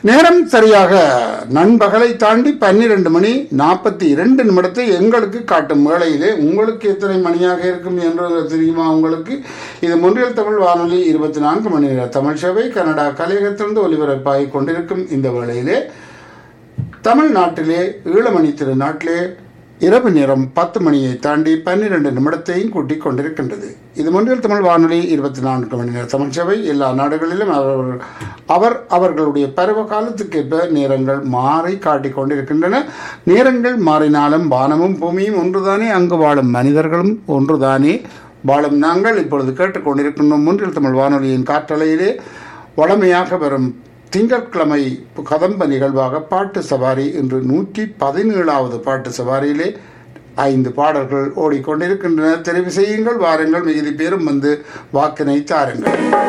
நேரம் சரியாக நண்பகலை தாண்டி பன்னிரண்டு மணி நாற்பத்தி இரண்டு நிமிடத்தை எங்களுக்கு காட்டும் வேளையிலே உங்களுக்கு எத்தனை மணியாக இருக்கும் என்று தெரியுமா உங்களுக்கு இது முன்றியல் தமிழ் வானொலி இருபத்தி நான்கு மணி நேர தமிழ் சேவை கனடா கலையகத்திலிருந்து ஒலிபரப்பாகிக் கொண்டிருக்கும் இந்த வேளையிலே தமிழ்நாட்டிலே ஈழமணி திருநாட்டிலே இரவு நேரம் பத்து மணியை தாண்டி பன்னிரண்டு நிமிடத்தையும் கூட்டிக் கொண்டிருக்கின்றது இது முன்னில் தமிழ் வானொலி இருபத்தி நான்கு மணி நேர தமிழ் சேவை எல்லா நாடுகளிலும் அவர் அவர் அவர்களுடைய பருவ காலத்துக்கேற்ப நேரங்கள் மாறி காட்டிக் கொண்டிருக்கின்றன நேரங்கள் மாறினாலும் வானமும் பூமியும் ஒன்றுதானே அங்கு வாழும் மனிதர்களும் ஒன்றுதானே வாழும் நாங்கள் இப்பொழுது கேட்டுக்கொண்டிருக்கின்றோம் முன்றில் தமிழ் வானொலியின் காற்றலையிலே வளமையாக வரும் திங்கட்கிழமை கதம்ப நிகழ்வாக பாட்டு சவாரி இன்று நூற்றி பதினேழாவது பாட்டு சவாரியிலே ஐந்து பாடல்கள் ஓடிக்கொண்டிருக்கின்றன தெரிவு செய்யுங்கள் வாருங்கள் மிகுதி பேரும் வந்து வாக்கினை தாருங்கள்